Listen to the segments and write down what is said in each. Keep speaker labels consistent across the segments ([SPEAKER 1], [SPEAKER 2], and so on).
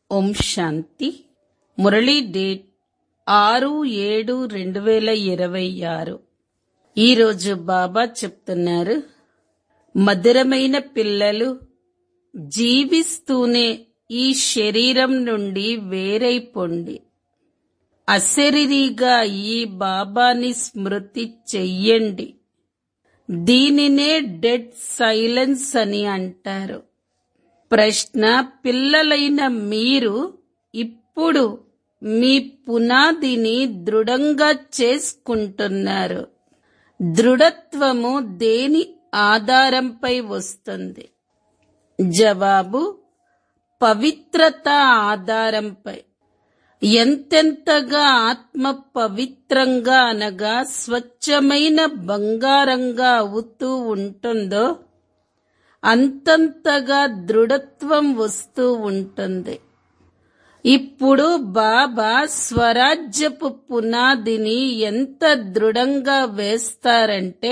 [SPEAKER 1] ఓం శాంతి Murali date ఆరు ఏడు రెండు వేల ఇరవై ఆరు ఈరోజు బాబా చెప్తున్నారు మధురమైన పిల్లలు జీవిస్తూనే ఈ శరీరం నుండి వేరైపోండి అశరీరిగా ఈ బాబాని స్మృతి చెయ్యండి దీనినే డెడ్ సైలెన్స్ అని అంటారు ప్రశ్న పిల్లలైన మీరు ఇప్పుడు మీ పునాదిని దృఢంగా చేసుకుంటున్నారు దృఢత్వము దేని ఆధారంపై వస్తుంది జవాబు పవిత్రత ఆధారంపై ఎంతెంతగా ఆత్మ పవిత్రంగా అనగా స్వచ్ఛమైన బంగారంగా అవుతూ ఉంటుందో అంతంతగా దృఢత్వం వస్తూ ఉంటుంది ఇప్పుడు బాబా స్వరాజ్యపు పునాదిని ఎంత దృఢంగా వేస్తారంటే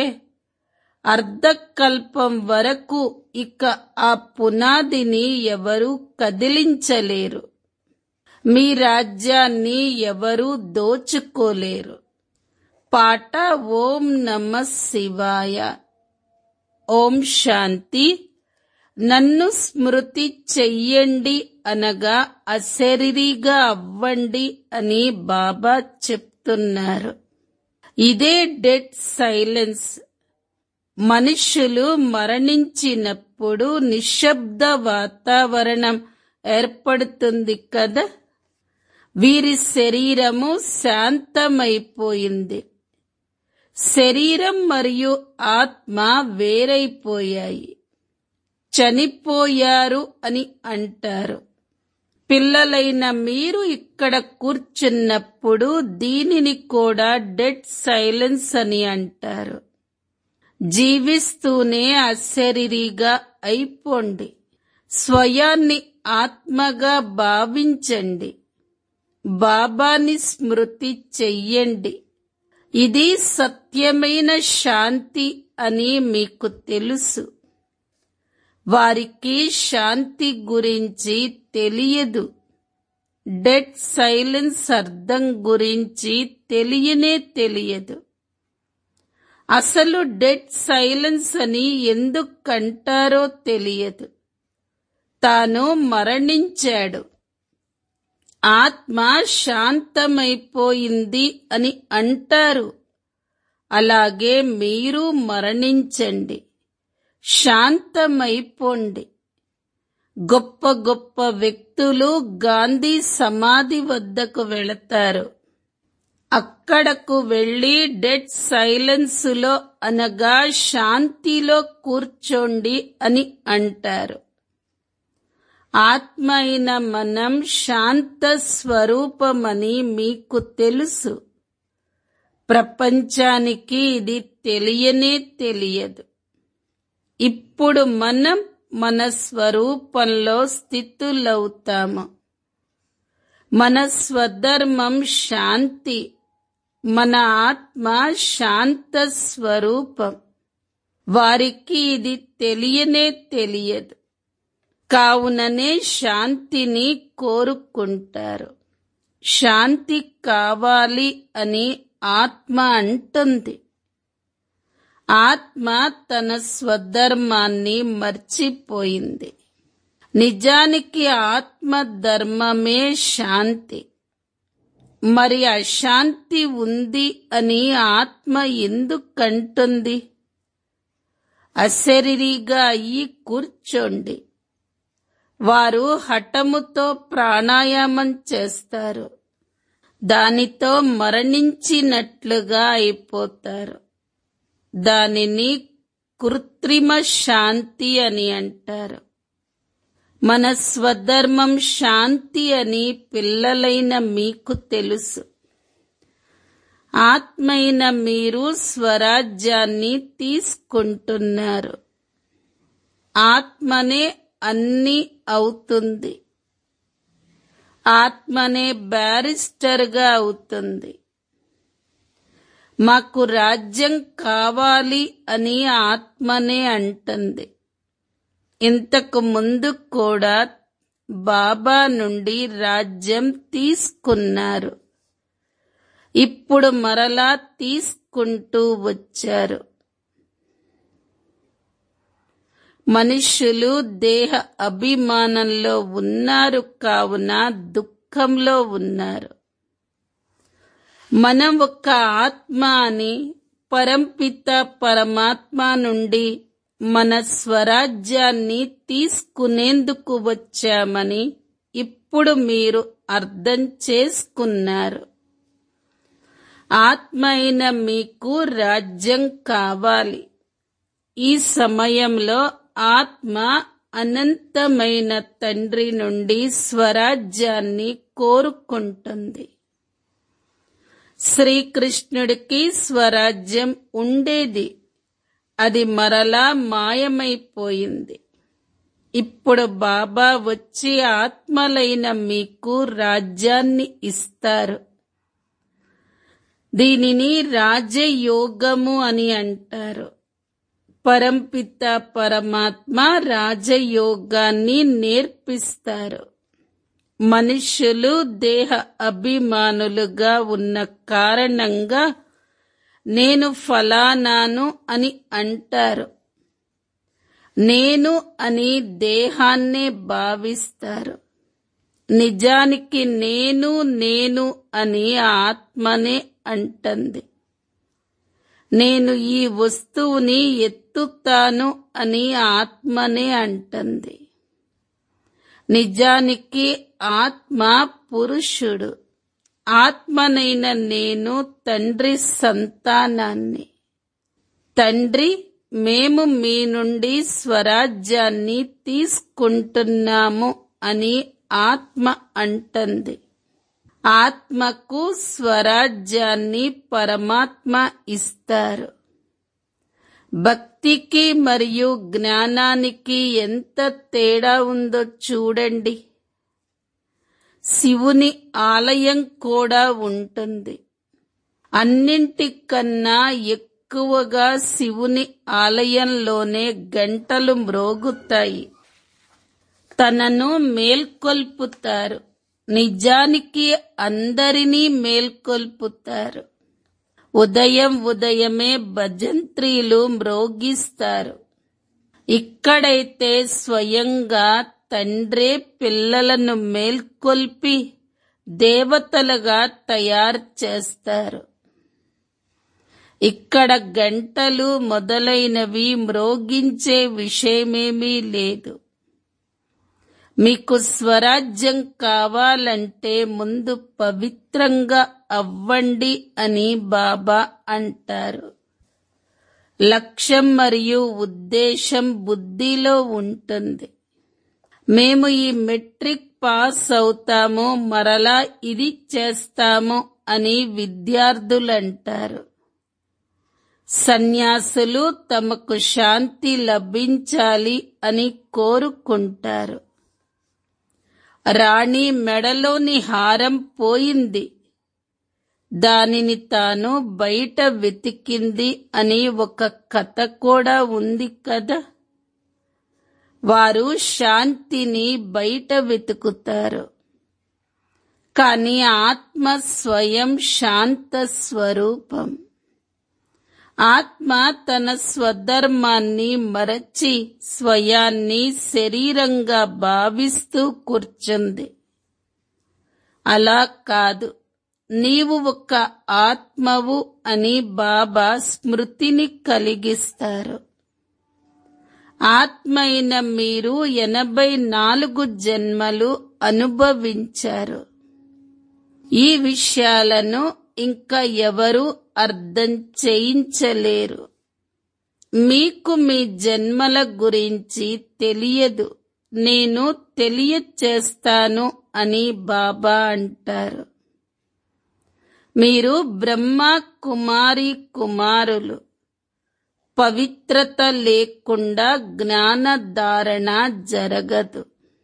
[SPEAKER 1] అర్ధకల్పం వరకు ఇక ఆ పునాదిని ఎవరు కదిలించలేరు మీ రాజ్యాన్ని ఎవరూ దోచుకోలేరు పాట ఓం నమ శివాయ ఓం శాంతి నన్ను స్మృతి చెయ్యండి అనగా అశరీరిగా అవ్వండి అని బాబా చెప్తున్నారు ఇదే డెడ్ సైలెన్స్ మనుషులు మరణించినప్పుడు నిశ్శబ్ద వాతావరణం ఏర్పడుతుంది కదా వీరి శరీరము శాంతమైపోయింది శరీరం మరియు ఆత్మ వేరైపోయాయి చనిపోయారు అని అంటారు పిల్లలైన మీరు ఇక్కడ కూర్చున్నప్పుడు దీనిని కూడా డెడ్ సైలెన్స్ అని అంటారు జీవిస్తూనే అశరీరిగా అయిపోండి స్వయాన్ని ఆత్మగా భావించండి బాబాని స్మృతి చెయ్యండి ఇది సత్యమైన శాంతి అని మీకు తెలుసు వారికి శాంతి గురించి తెలియదు డెడ్ సైలెన్స్ అర్థం గురించి తెలియనే తెలియదు అసలు డెడ్ సైలెన్స్ అని ఎందుకంటారో తెలియదు తాను మరణించాడు ఆత్మ శాంతమైపోయింది అని అంటారు అలాగే మీరు మరణించండి శాంతమైపోండి గొప్ప గొప్ప వ్యక్తులు గాంధీ సమాధి వద్దకు వెళతారు అక్కడకు వెళ్లి డెడ్ సైలెన్సులో అనగా శాంతిలో కూర్చోండి అని అంటారు ఆత్మ అయిన మనం శాంత స్వరూపమని మీకు తెలుసు ప్రపంచానికి ఇది తెలియనే తెలియదు ఇప్పుడు మనం మన స్వరూపంలో స్థితులవుతాము మన స్వధర్మం శాంతి మన ఆత్మ శాంత స్వరూపం వారికి ఇది తెలియనే తెలియదు కావుననే శాంతిని కోరుకుంటారు శాంతి కావాలి అని ఆత్మ అంటుంది ఆత్మ తన స్వధర్మాన్ని మర్చిపోయింది నిజానికి ఆత్మ ధర్మమే శాంతి మరి అశాంతి ఉంది అని ఆత్మ ఎందుకంటుంది అశరీరిగా అయ్యి కూర్చోండి వారు హఠముతో ప్రాణాయామం చేస్తారు దానితో మరణించినట్లుగా అయిపోతారు దానిని కృత్రిమ శాంతి అని అంటారు మన స్వధర్మం శాంతి అని పిల్లలైన మీకు తెలుసు ఆత్మైన మీరు స్వరాజ్యాన్ని తీసుకుంటున్నారు ఆత్మనే అన్ని అవుతుంది ఆత్మనే బ్యారిస్టర్గా అవుతుంది మాకు రాజ్యం కావాలి అని ఆత్మనే అంటుంది ఇంతకు ముందు కూడా బాబా నుండి రాజ్యం తీసుకున్నారు ఇప్పుడు మరలా తీసుకుంటూ వచ్చారు మనుష్యులు దేహ అభిమానంలో ఉన్నారు కావున దుఃఖంలో ఉన్నారు మనం ఒక ఆత్మ అని పరంపిత పరమాత్మ నుండి మన స్వరాజ్యాన్ని తీసుకునేందుకు వచ్చామని ఇప్పుడు మీరు అర్థం చేసుకున్నారు ఆత్మ అయిన మీకు రాజ్యం కావాలి ఈ సమయంలో ఆత్మ అనంతమైన తండ్రి నుండి స్వరాజ్యాన్ని కోరుకుంటుంది శ్రీకృష్ణుడికి స్వరాజ్యం ఉండేది అది మరలా మాయమైపోయింది ఇప్పుడు బాబా వచ్చి ఆత్మలైన మీకు రాజ్యాన్ని ఇస్తారు దీనిని రాజయోగము అని అంటారు పరంపిత పరమాత్మ రాజయోగాన్ని నేర్పిస్తారు మనుష్యులు దేహ అభిమానులుగా ఉన్న కారణంగా నేను ఫలానాను అని అంటారు నేను అని దేహాన్నే భావిస్తారు నిజానికి నేను నేను అని ఆత్మనే అంటుంది నేను ఈ వస్తువుని ఎత్తుతాను అని ఆత్మనే అంటుంది నిజానికి ఆత్మ పురుషుడు ఆత్మనైన నేను తండ్రి సంతానాన్ని తండ్రి మేము మీ నుండి స్వరాజ్యాన్ని తీసుకుంటున్నాము అని ఆత్మ అంటుంది ఆత్మకు స్వరాజ్యాన్ని పరమాత్మ ఇస్తారు భక్తికి మరియు జ్ఞానానికి ఎంత తేడా ఉందో చూడండి శివుని ఆలయం కూడా ఉంటుంది అన్నింటికన్నా ఎక్కువగా శివుని ఆలయంలోనే గంటలు మ్రోగుతాయి తనను మేల్కొల్పుతారు నిజానికి అందరినీ మేల్కొల్పుతారు ఉదయం ఉదయమే భజంత్రీలు మ్రోగిస్తారు ఇక్కడైతే స్వయంగా తండ్రే పిల్లలను మేల్కొల్పి దేవతలుగా తయారు చేస్తారు ఇక్కడ గంటలు మొదలైనవి మ్రోగించే విషయమేమీ లేదు మీకు స్వరాజ్యం కావాలంటే ముందు పవిత్రంగా అవ్వండి అని బాబా అంటారు లక్ష్యం మరియు ఉద్దేశం బుద్ధిలో ఉంటుంది మేము ఈ మెట్రిక్ పాస్ అవుతాము మరలా ఇది చేస్తాము అని విద్యార్థులంటారు సన్యాసులు తమకు శాంతి లభించాలి అని కోరుకుంటారు రాణి మెడలోని హారం పోయింది దానిని తాను బయట వెతికింది అని ఒక కథ కూడా ఉంది కదా వారు శాంతిని బయట వెతుకుతారు కానీ ఆత్మ స్వయం శాంత స్వరూపం ఆత్మ తన స్వధర్మాన్ని మరచి స్వయాన్ని శరీరంగా భావిస్తూ కూర్చుంది అలా కాదు నీవు ఒక ఆత్మవు అని బాబా స్మృతిని కలిగిస్తారు ఆత్మ అయిన మీరు ఎనభై నాలుగు జన్మలు అనుభవించారు ఈ విషయాలను ఇంకా ఎవరు అర్థం చేయించలేరు మీకు మీ జన్మల గురించి తెలియదు నేను తెలియచేస్తాను అని బాబా అంటారు మీరు బ్రహ్మ కుమారి కుమారులు పవిత్రత లేకుండా జ్ఞానధారణ జరగదు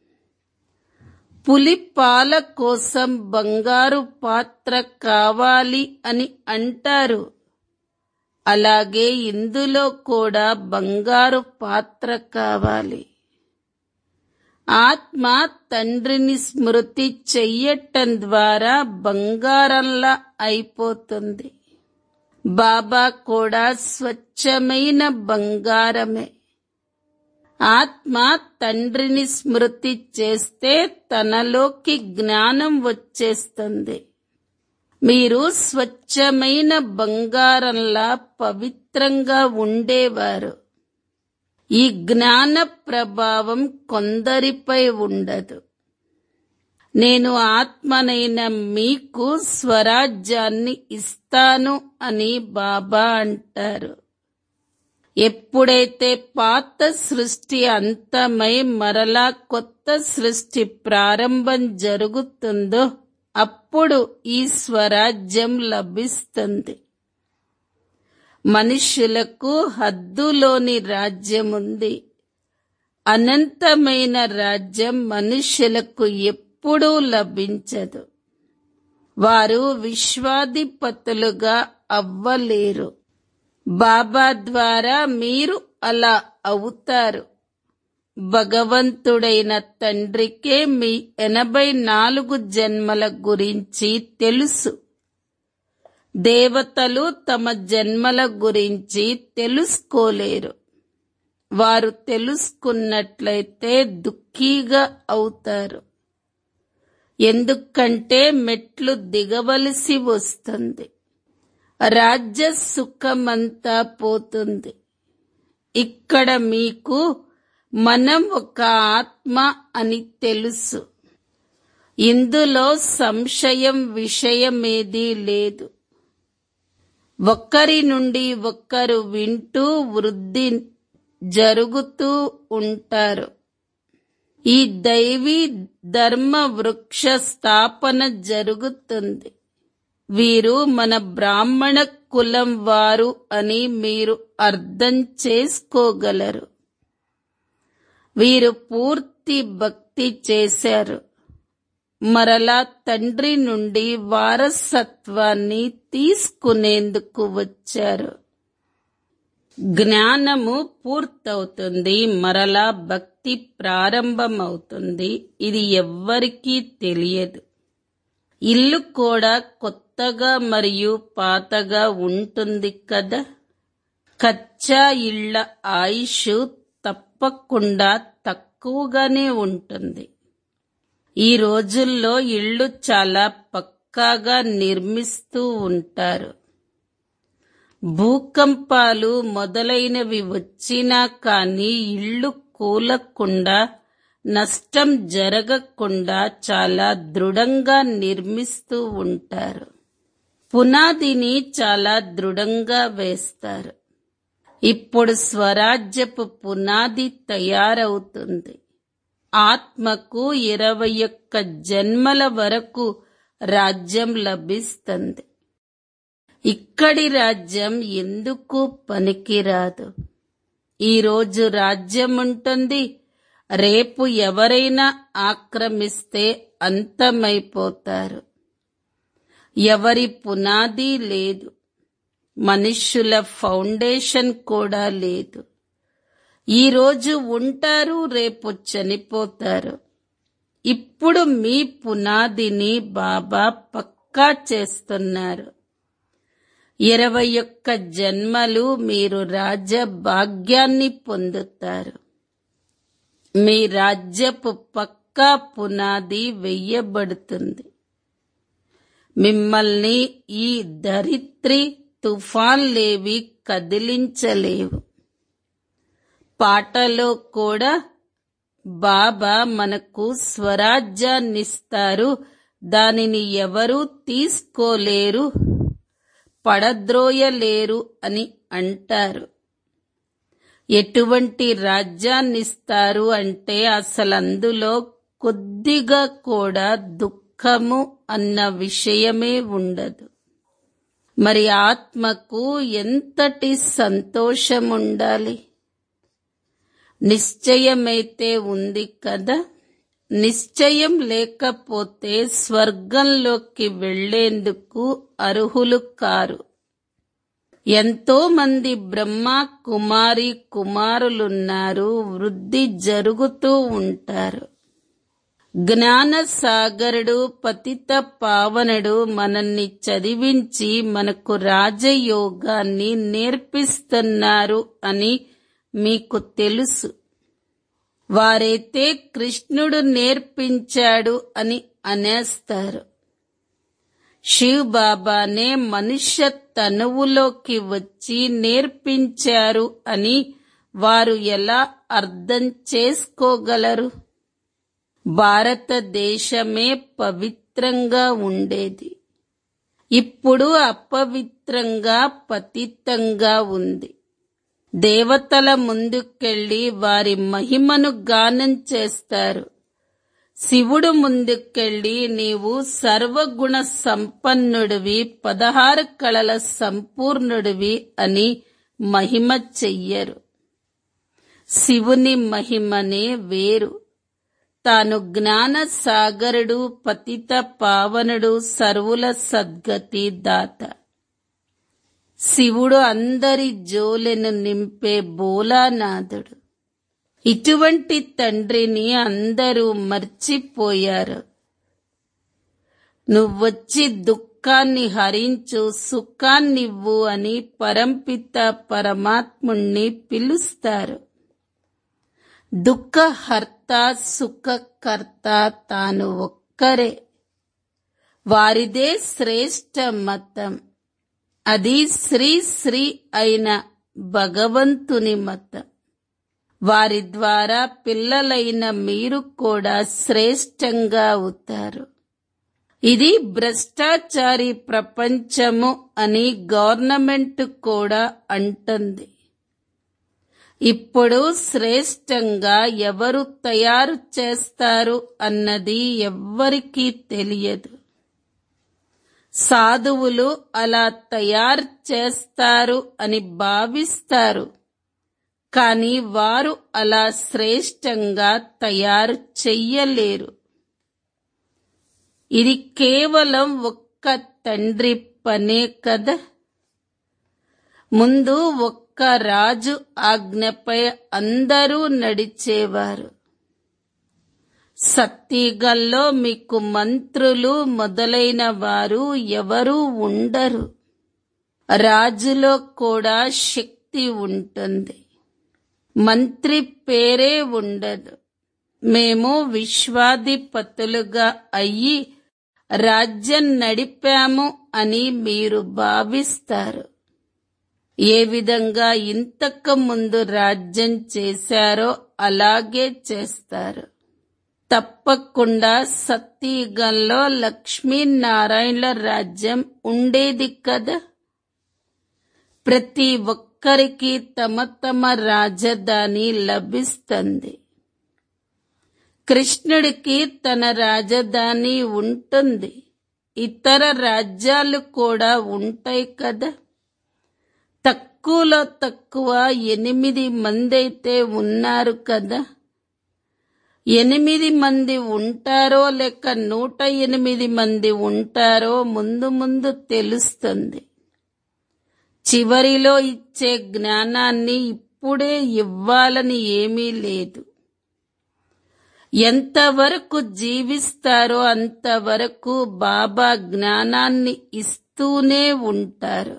[SPEAKER 1] పులి పాల కోసం బంగారు పాత్ర కావాలి అని అంటారు అలాగే ఇందులో కూడా బంగారు పాత్ర కావాలి ఆత్మ తండ్రిని స్మృతి చెయ్యటం ద్వారా బంగారంలా అయిపోతుంది బాబా కూడా స్వచ్ఛమైన బంగారమే ఆత్మ తండ్రిని స్మృతి చేస్తే తనలోకి జ్ఞానం వచ్చేస్తుంది మీరు స్వచ్ఛమైన బంగారంలా పవిత్రంగా ఉండేవారు ఈ జ్ఞాన ప్రభావం కొందరిపై ఉండదు నేను ఆత్మనైన మీకు స్వరాజ్యాన్ని ఇస్తాను అని బాబా అంటారు ఎప్పుడైతే పాత సృష్టి అంతమై మరలా కొత్త సృష్టి ప్రారంభం జరుగుతుందో అప్పుడు ఈ స్వరాజ్యం లభిస్తుంది మనుష్యులకు హద్దులోని రాజ్యం ఉంది అనంతమైన రాజ్యం మనుష్యులకు ఎప్పుడూ లభించదు వారు విశ్వాధిపతులుగా అవ్వలేరు బాబా ద్వారా మీరు అలా అవుతారు భగవంతుడైన తండ్రికే మీ ఎనభై నాలుగు జన్మల గురించి తెలుసు దేవతలు తమ జన్మల గురించి తెలుసుకోలేరు వారు తెలుసుకున్నట్లయితే దుఃఖీగా అవుతారు ఎందుకంటే మెట్లు దిగవలసి వస్తుంది రాజ్య సుఖమంతా పోతుంది ఇక్కడ మీకు మనం ఒక ఆత్మ అని తెలుసు ఇందులో సంశయం విషయమేదీ లేదు ఒక్కరి నుండి ఒక్కరు వింటూ వృద్ధి జరుగుతూ ఉంటారు ఈ దైవీ ధర్మ వృక్ష స్థాపన జరుగుతుంది వీరు మన బ్రాహ్మణ కులం వారు అని మీరు అర్థం చేసుకోగలరు వీరు పూర్తి భక్తి చేశారు మరలా తండ్రి నుండి వారసత్వాన్ని తీసుకునేందుకు వచ్చారు జ్ఞానము పూర్తవుతుంది మరలా భక్తి ప్రారంభమవుతుంది ఇది ఎవ్వరికీ తెలియదు ఇల్లు కూడా కొత్తగా మరియు పాతగా ఉంటుంది కదా కచ్చా ఇళ్ల ఆయుష్ తప్పకుండా తక్కువగానే ఉంటుంది ఈ రోజుల్లో ఇళ్ళు చాలా పక్కాగా నిర్మిస్తూ ఉంటారు భూకంపాలు మొదలైనవి వచ్చినా కానీ ఇళ్ళు కూలకుండా నష్టం జరగకుండా చాలా దృఢంగా నిర్మిస్తూ ఉంటారు పునాదిని చాలా దృఢంగా వేస్తారు ఇప్పుడు స్వరాజ్యపు పునాది తయారవుతుంది ఆత్మకు ఇరవై ఒక్క జన్మల వరకు రాజ్యం లభిస్తుంది ఇక్కడి రాజ్యం ఎందుకు పనికిరాదు ఈరోజు రాజ్యం ఉంటుంది రేపు ఎవరైనా ఆక్రమిస్తే అంతమైపోతారు ఎవరి పునాది లేదు మనుష్యుల ఫౌండేషన్ కూడా లేదు ఈ రోజు ఉంటారు రేపు చనిపోతారు ఇప్పుడు మీ పునాదిని బాబా పక్కా చేస్తున్నారు ఇరవై ఒక్క జన్మలు మీరు రాజ్య భాగ్యాన్ని పొందుతారు మీ రాజ్యపు పక్కా పునాది వెయ్యబడుతుంది మిమ్మల్ని ఈ ధరిత్రి తుఫాన్లేవి కదిలించలేవు పాటలో కూడా బాబా మనకు స్వరాజ్యాన్నిస్తారు దానిని ఎవరూ తీసుకోలేరు పడద్రోయలేరు అని అంటారు ఎటువంటి రాజ్యాన్నిస్తారు అంటే అసలు అందులో కొద్దిగా కూడా దుఃఖము అన్న విషయమే ఉండదు మరి ఆత్మకు ఎంతటి సంతోషం ఉండాలి నిశ్చయమైతే ఉంది కదా నిశ్చయం లేకపోతే స్వర్గంలోకి వెళ్లేందుకు అర్హులు కారు ఎంతో మంది బ్రహ్మ కుమారి కుమారులున్నారు వృద్ధి జరుగుతూ ఉంటారు జ్ఞాన సాగరుడు పతిత పావనుడు మనల్ని చదివించి మనకు రాజయోగాన్ని నేర్పిస్తున్నారు అని మీకు తెలుసు వారైతే కృష్ణుడు నేర్పించాడు అని అనేస్తారు శివ్ బాబానే మనుష్య తనువులోకి వచ్చి నేర్పించారు అని వారు ఎలా అర్థం చేసుకోగలరు భారతదేశమే పవిత్రంగా ఉండేది ఇప్పుడు అపవిత్రంగా పతితంగా ఉంది దేవతల ముందుకెళ్లి వారి మహిమను గానం చేస్తారు శివుడు ముందుకెళ్లి నీవు సర్వగుణ సంపన్నుడివి పదహారు కళల సంపూర్ణుడివి అని మహిమ చెయ్యరు శివుని మహిమనే వేరు తాను జ్ఞాన సాగరుడు పతిత పావనుడు సర్వుల సద్గతి దాత శివుడు అందరి జోలెను నింపే బోలానాథుడు ఇటువంటి తండ్రిని అందరూ మర్చిపోయారు నువ్వొచ్చి దుఃఖాన్ని హరించు సుఖాన్నివ్వు అని పరంపిత పరమాత్ముణ్ణి పిలుస్తారు దుఃఖహర్త సుఖకర్త తాను ఒక్కరే వారిదే శ్రేష్ట మతం అది శ్రీ శ్రీ అయిన భగవంతుని మతం వారి ద్వారా పిల్లలైన మీరు కూడా శ్రేష్టంగా అవుతారు ఇది భ్రష్టాచారి ప్రపంచము అని గవర్నమెంట్ కూడా అంటుంది ఇప్పుడు శ్రేష్టంగా ఎవరు తయారు చేస్తారు అన్నది ఎవ్వరికీ తెలియదు సాధువులు అలా తయారు చేస్తారు అని భావిస్తారు కానీ వారు అలా శ్రేష్టంగా తయారు చెయ్యలేరు ఇది కేవలం ఒక్క తండ్రి పనే కదా ముందు ఒక్క రాజు ఆజ్ఞపై అందరూ నడిచేవారు సత్తిగల్లో మీకు మంత్రులు మొదలైన వారు ఎవరూ ఉండరు రాజులో కూడా శక్తి ఉంటుంది మంత్రి పేరే ఉండదు మేము విశ్వాధిపతులుగా అయ్యి రాజ్యం నడిపాము అని మీరు భావిస్తారు ఏ విధంగా ఇంతకు ముందు రాజ్యం చేశారో అలాగే చేస్తారు తప్పకుండా సత్యయుగంలో లక్ష్మీనారాయణల రాజ్యం ఉండేది కదా ప్రతి ఒక్కరికి తమ తమ రాజధాని లభిస్తుంది కృష్ణుడికి తన రాజధాని ఉంటుంది ఇతర రాజ్యాలు కూడా ఉంటాయి కదా తక్కువలో తక్కువ ఎనిమిది మంది అయితే ఉన్నారు కదా ఎనిమిది మంది ఉంటారో లేక నూట ఎనిమిది మంది ఉంటారో ముందు ముందు తెలుస్తుంది చివరిలో ఇచ్చే జ్ఞానాన్ని ఇప్పుడే ఇవ్వాలని ఏమీ లేదు ఎంతవరకు జీవిస్తారో అంతవరకు బాబా జ్ఞానాన్ని ఇస్తూనే ఉంటారు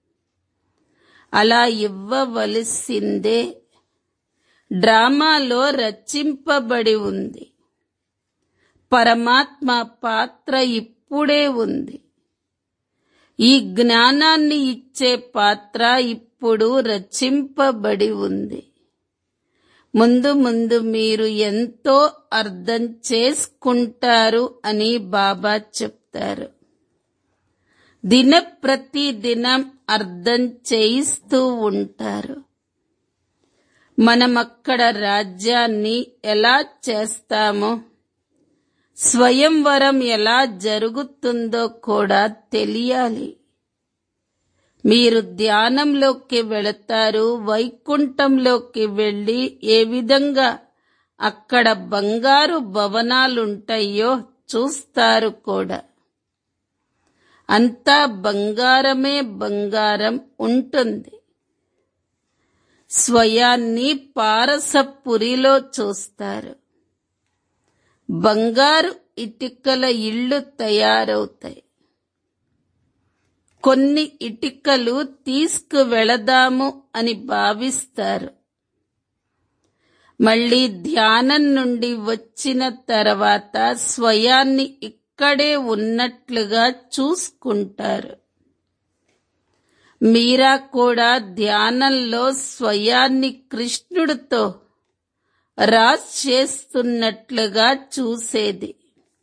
[SPEAKER 1] అలా ఇవ్వవలసిందే డ్రామాలో రచింపబడి ఉంది పరమాత్మ పాత్ర ఇప్పుడే ఉంది ఈ జ్ఞానాన్ని ఇచ్చే పాత్ర ఇప్పుడు రచింపబడి ఉంది ముందు ముందు మీరు ఎంతో అర్థం చేసుకుంటారు అని బాబా చెప్తారు దిన ప్రతి దినం అర్థం చేయిస్తూ ఉంటారు మనం అక్కడ రాజ్యాన్ని ఎలా చేస్తామో స్వయంవరం ఎలా జరుగుతుందో కూడా తెలియాలి మీరు ధ్యానంలోకి వెళతారు వైకుంఠంలోకి వెళ్ళి ఏ విధంగా అక్కడ బంగారు భవనాలుంటాయో చూస్తారు కూడా అంతా బంగారమే బంగారం ఉంటుంది స్వయాన్ని పారసపురిలో చూస్తారు బంగారు ఇటుకల ఇళ్ళు తయారవుతాయి కొన్ని ఇటుకలు తీసుకువెళదాము అని భావిస్తారు మళ్ళీ ధ్యానం నుండి వచ్చిన తర్వాత స్వయాన్ని ఇక్కడే ఉన్నట్లుగా చూసుకుంటారు మీరా కూడా ధ్యానంలో స్వయాన్ని కృష్ణుడితో రాజ్ చేస్తున్నట్లుగా చూసేది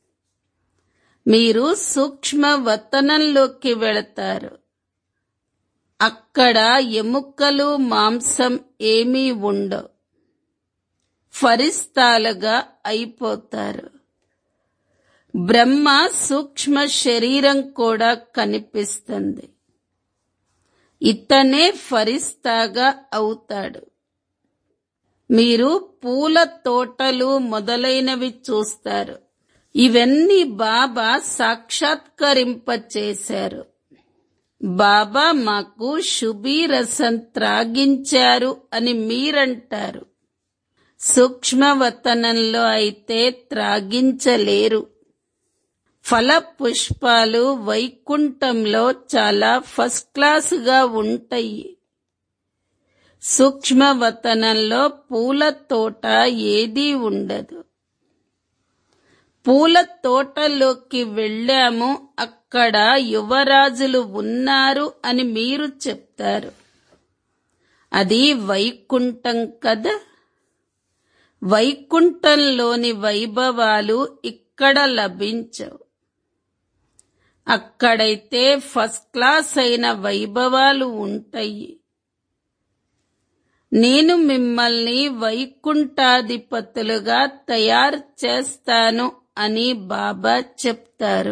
[SPEAKER 1] మీరు సూక్ష్మ వతనంలోకి వెళతారు అక్కడ ఎముకలు మాంసం ఏమీ ఉండవు ఫరిస్తాలుగా అయిపోతారు బ్రహ్మ సూక్ష్మ శరీరం కూడా కనిపిస్తుంది ఇతనే ఫరిస్తాగా అవుతాడు మీరు పూల తోటలు మొదలైనవి చూస్తారు ఇవన్నీ బాబా సాక్షాత్కరింప చేశారు బాబా మాకు శుభీ రసం త్రాగించారు అని మీరంటారు సూక్ష్మవతనంలో అయితే త్రాగించలేరు ఫల పుష్పాలు వైకుంఠంలో చాలా ఫస్ట్ క్లాసుగా ఉంటాయి సూక్ష్మవతనంలో పూల తోట ఏదీ ఉండదు పూల తోటలోకి వెళ్ళాము అక్కడ యువరాజులు ఉన్నారు అని మీరు చెప్తారు అది వైకుంఠం కదా వైకుంఠంలోని వైభవాలు ఇక్కడ లభించవు అక్కడైతే ఫస్ట్ క్లాస్ అయిన వైభవాలు ఉంటాయి నేను మిమ్మల్ని వైకుంఠాధిపతులుగా తయారు చేస్తాను అని బాబా చెప్తారు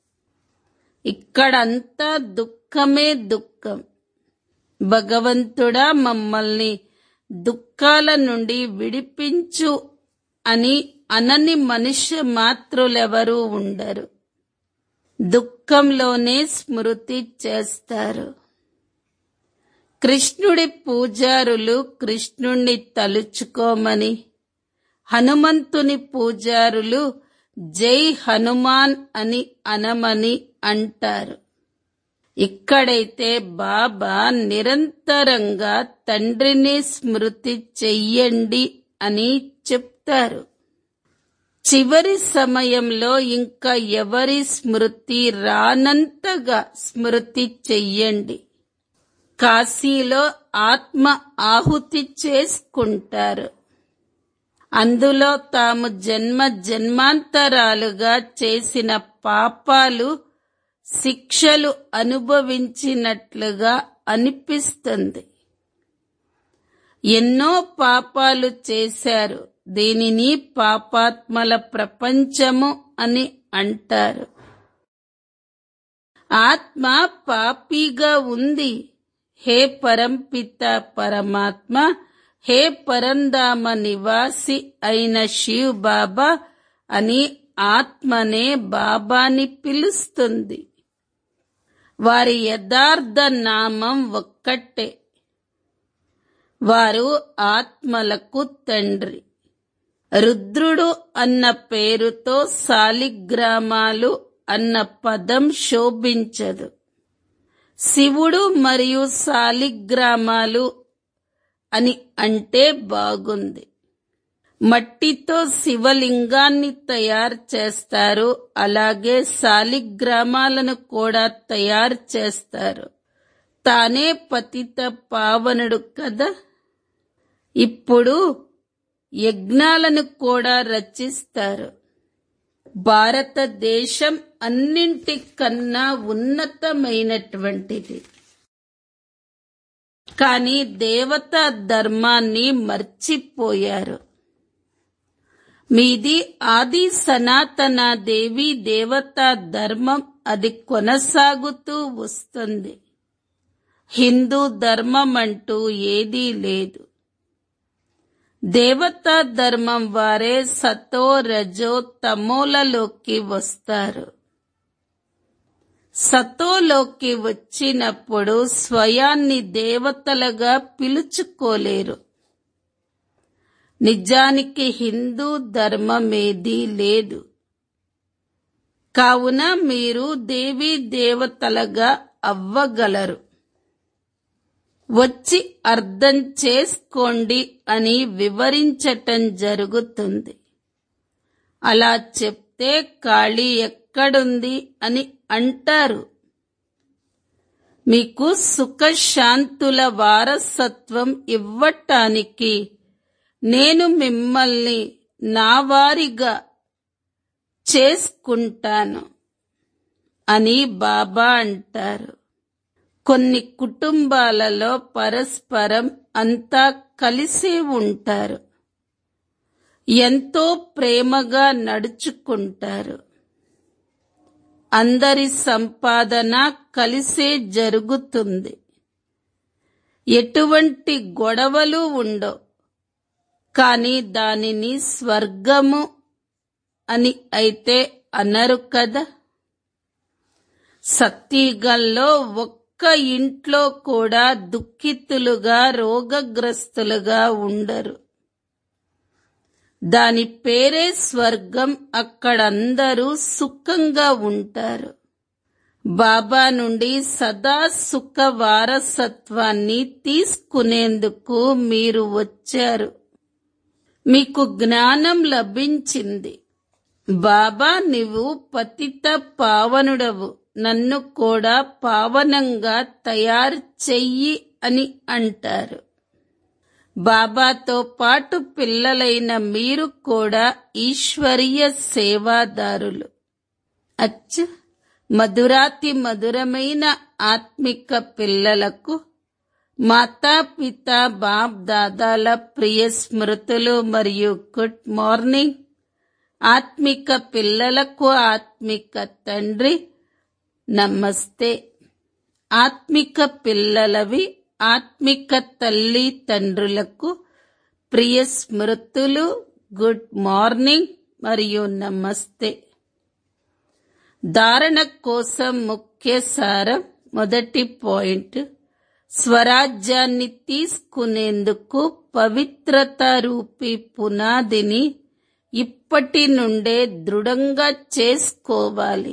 [SPEAKER 1] ఇక్కడంతా దుఃఖమే దుఃఖం భగవంతుడా మమ్మల్ని దుఃఖాల నుండి విడిపించు అని అనని మనుష్య మాత్రులెవరూ ఉండరు దుఃఖంలోనే స్మృతి చేస్తారు కృష్ణుడి పూజారులు కృష్ణుణ్ణి తలుచుకోమని హనుమంతుని పూజారులు జై హనుమాన్ అని అనమని అంటారు ఇక్కడైతే బాబా నిరంతరంగా తండ్రిని స్మృతి చెయ్యండి అని చెప్తారు చివరి సమయంలో ఇంకా ఎవరి స్మృతి రానంతగా స్మృతి చెయ్యండి కాశీలో ఆత్మ ఆహుతి చేసుకుంటారు అందులో తాము జన్మ జన్మాంతరాలుగా చేసిన పాపాలు శిక్షలు అనుభవించినట్లుగా అనిపిస్తుంది ఎన్నో పాపాలు చేశారు దీనిని పాపాత్మల ప్రపంచము అని అంటారు ఆత్మ పాపిగా ఉంది హే పరంపిత పరమాత్మ హే పరంధామ నివాసి అయిన శివ్ బాబా అని ఆత్మనే బాబాని పిలుస్తుంది వారి యథార్థ నామం ఒక్కటే వారు ఆత్మలకు తండ్రి రుద్రుడు అన్న పేరుతో సాలిగ్రామాలు అన్న పదం శోభించదు శివుడు మరియు సాలిగ్రామాలు అని అంటే బాగుంది మట్టితో శివలింగాన్ని తయారు చేస్తారు అలాగే సాలిగ్రామాలను కూడా తయారు చేస్తారు తానే పతిత పావనుడు కదా ఇప్పుడు యజ్ఞాలను కూడా రచిస్తారు భారతదేశం అన్నింటికన్నా ఉన్నతమైనటువంటిది కానీ దేవతా ధర్మాన్ని మర్చిపోయారు మీది ఆది సనాతన దేవి దేవతా ధర్మం అది కొనసాగుతూ వస్తుంది హిందూ ధర్మం అంటూ ఏదీ లేదు దేవతా ధర్మం వారే సతో రజో తమోలలోకి వస్తారు సతోలోకి వచ్చినప్పుడు స్వయాన్ని దేవతలుగా పిలుచుకోలేరు నిజానికి హిందూ ధర్మమేదీ లేదు కావున మీరు దేవీ దేవతలుగా అవ్వగలరు వచ్చి అర్థం చేసుకోండి అని వివరించటం జరుగుతుంది అలా చెప్తే ఖాళీ ఎక్కడుంది అని అంటారు మీకు సుఖశాంతుల వారసత్వం ఇవ్వటానికి నేను మిమ్మల్ని నా వారిగా చేసుకుంటాను అని బాబా అంటారు కొన్ని కుటుంబాలలో పరస్పరం అంతా కలిసే ఉంటారు ఎంతో ప్రేమగా నడుచుకుంటారు అందరి సంపాదన కలిసే జరుగుతుంది ఎటువంటి గొడవలు ఉండవు కానీ దానిని స్వర్గము అని అయితే అనరు కదా సత్యగంలో ఒక్క ఇంట్లో కూడా దుఃఖితులుగా రోగగ్రస్తులుగా ఉండరు దాని పేరే స్వర్గం అక్కడందరూ సుఖంగా ఉంటారు బాబా నుండి సదా సుఖ వారసత్వాన్ని తీసుకునేందుకు మీరు వచ్చారు మీకు జ్ఞానం లభించింది బాబా నీవు పతిత పావనుడవు నన్ను కూడా పావనంగా తయారు చెయ్యి అని అంటారు బాబాతో పాటు పిల్లలైన మీరు కూడా ఈశ్వరీయ సేవాదారులు అచ్చ మధురాతి మధురమైన ఆత్మిక పిల్లలకు మాతాపిత బాప్ దాదాల ప్రియ స్మృతులు మరియు గుడ్ మార్నింగ్ ఆత్మిక పిల్లలకు ఆత్మిక తండ్రి నమస్తే ఆత్మిక పిల్లలవి ఆత్మిక తల్లి తండ్రులకు ప్రియ స్మృతులు గుడ్ మార్నింగ్ మరియు నమస్తే ధారణ కోసం ముఖ్య సారం మొదటి పాయింట్ స్వరాజ్యాన్ని తీసుకునేందుకు పవిత్రత రూపి పునాదిని ఇప్పటి నుండే దృఢంగా చేసుకోవాలి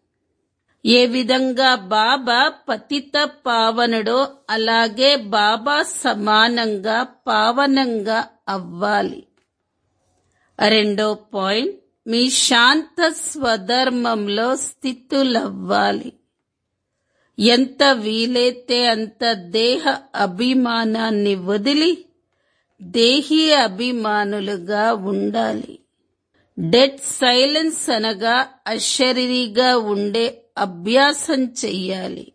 [SPEAKER 1] ఏ విధంగా బాబా పతిత పావనుడో అలాగే బాబా సమానంగా పావనంగా అవ్వాలి రెండో పాయింట్ మీ శాంత స్వధర్మంలో స్థితులవ్వాలి ఎంత వీలైతే అంత దేహ అభిమానాన్ని వదిలి దేహీ అభిమానులుగా ఉండాలి డెడ్ సైలెన్స్ అనగా అశరీరిగా ఉండే అభ్యాసం చెయ్యాలి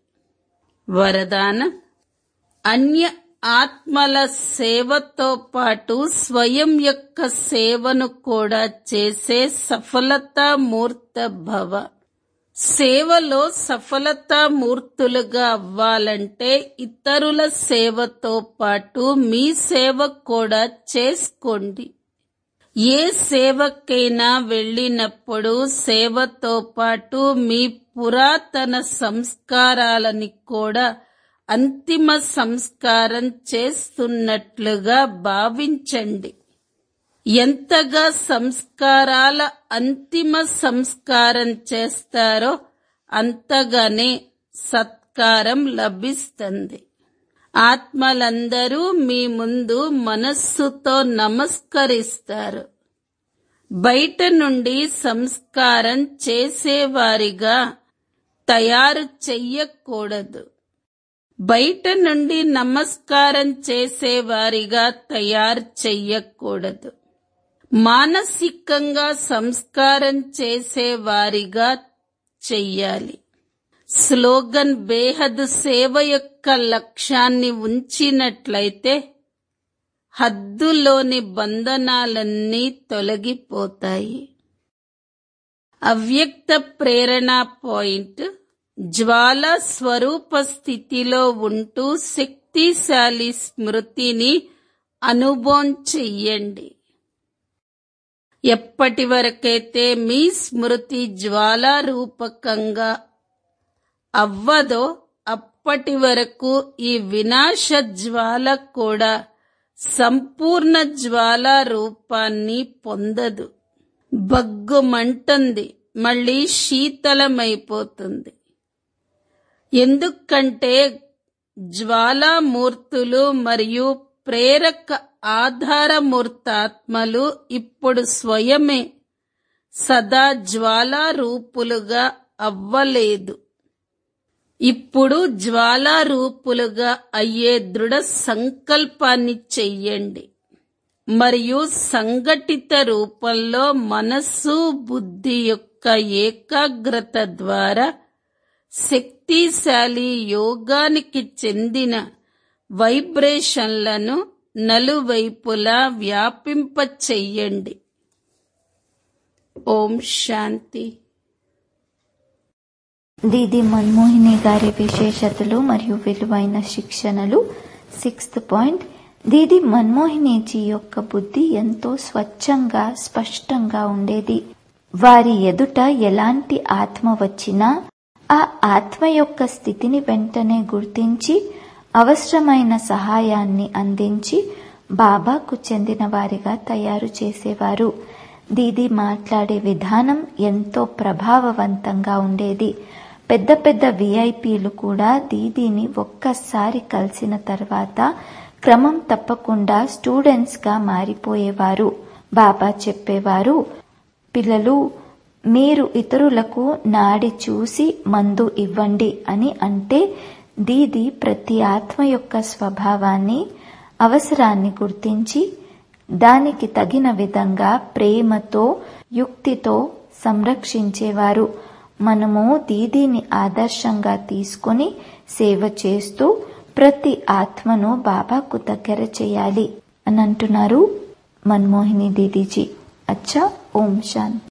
[SPEAKER 1] వరదానం అన్య ఆత్మల సేవతో పాటు స్వయం యొక్క సేవను కూడా చేసే సఫలతామూర్త భవ సేవలో సఫలతామూర్తులుగా అవ్వాలంటే ఇతరుల సేవతో పాటు మీ సేవ కూడా చేసుకోండి ఏ సేవకైనా వెళ్ళినప్పుడు సేవతో పాటు మీ పురాతన సంస్కారాలని కూడా అంతిమ సంస్కారం చేస్తున్నట్లుగా భావించండి ఎంతగా సంస్కారాల అంతిమ సంస్కారం చేస్తారో అంతగానే సత్కారం లభిస్తుంది ఆత్మలందరూ మీ ముందు మనస్సుతో నమస్కరిస్తారు బయట నుండి సంస్కారం చేసేవారిగా తయారు చెయ్యకూడదు బయట నుండి నమస్కారం చేసేవారిగా తయారు చెయ్యకూడదు మానసికంగా సంస్కారం చేసేవారిగా చెయ్యాలి స్లోగన్ బేహద్ సేవ యొక్క లక్ష్యాన్ని ఉంచినట్లయితే హద్దులోని బంధనాలన్నీ తొలగిపోతాయి అవ్యక్త ప్రేరణ పాయింట్ జ్వాల స్వరూప స్థితిలో ఉంటూ శక్తిశాలి స్మృతిని అనుభవం చెయ్యండి ఎప్పటి వరకైతే మీ స్మృతి జ్వాలా రూపకంగా అవ్వదో అప్పటి వరకు ఈ వినాశ జ్వాల కూడా సంపూర్ణ జ్వాలా రూపాన్ని పొందదు బగ్గుమంటుంది మళ్ళీ శీతలమైపోతుంది ఎందుకంటే జ్వాలామూర్తులు మరియు ప్రేరక ఆధారమూర్తాత్మలు ఇప్పుడు స్వయమే సదా జ్వాలారూపులుగా అవ్వలేదు ఇప్పుడు జ్వాలారూపులుగా అయ్యే దృఢ సంకల్పాన్ని చెయ్యండి మరియు సంఘటిత రూపంలో మనస్సు బుద్ధి యొక్క ఏకాగ్రత ద్వారా శక్తిశాలి యోగానికి చెందిన వైబ్రేషన్లను నలువైపులా వ్యాపింప చెయ్యండి ఓం శాంతి
[SPEAKER 2] దీది మన్మోహిని గారి విశేషతలు మరియు విలువైన శిక్షణలు సిక్స్త్ పాయింట్ దీది మన్మోహినీజీ యొక్క బుద్ధి ఎంతో స్వచ్ఛంగా స్పష్టంగా ఉండేది వారి ఎదుట ఎలాంటి ఆత్మ వచ్చినా ఆ ఆత్మ యొక్క స్థితిని వెంటనే గుర్తించి అవసరమైన సహాయాన్ని అందించి బాబాకు చెందిన వారిగా తయారు చేసేవారు దీది మాట్లాడే విధానం ఎంతో ప్రభావవంతంగా ఉండేది పెద్ద పెద్ద విఐపీలు కూడా దీదీని ఒక్కసారి కలిసిన తర్వాత క్రమం తప్పకుండా స్టూడెంట్స్ గా మారిపోయేవారు బాబా చెప్పేవారు పిల్లలు మీరు ఇతరులకు నాడి చూసి మందు ఇవ్వండి అని అంటే దీది ప్రతి ఆత్మ యొక్క స్వభావాన్ని అవసరాన్ని గుర్తించి దానికి తగిన విధంగా ప్రేమతో యుక్తితో సంరక్షించేవారు మనము దీదీని ఆదర్శంగా తీసుకుని సేవ చేస్తూ ప్రతి ఆత్మను బాబాకు దగ్గర చేయాలి అని అంటున్నారు మన్మోహిని దీదీజీ అచ్చా ఓం శాంతి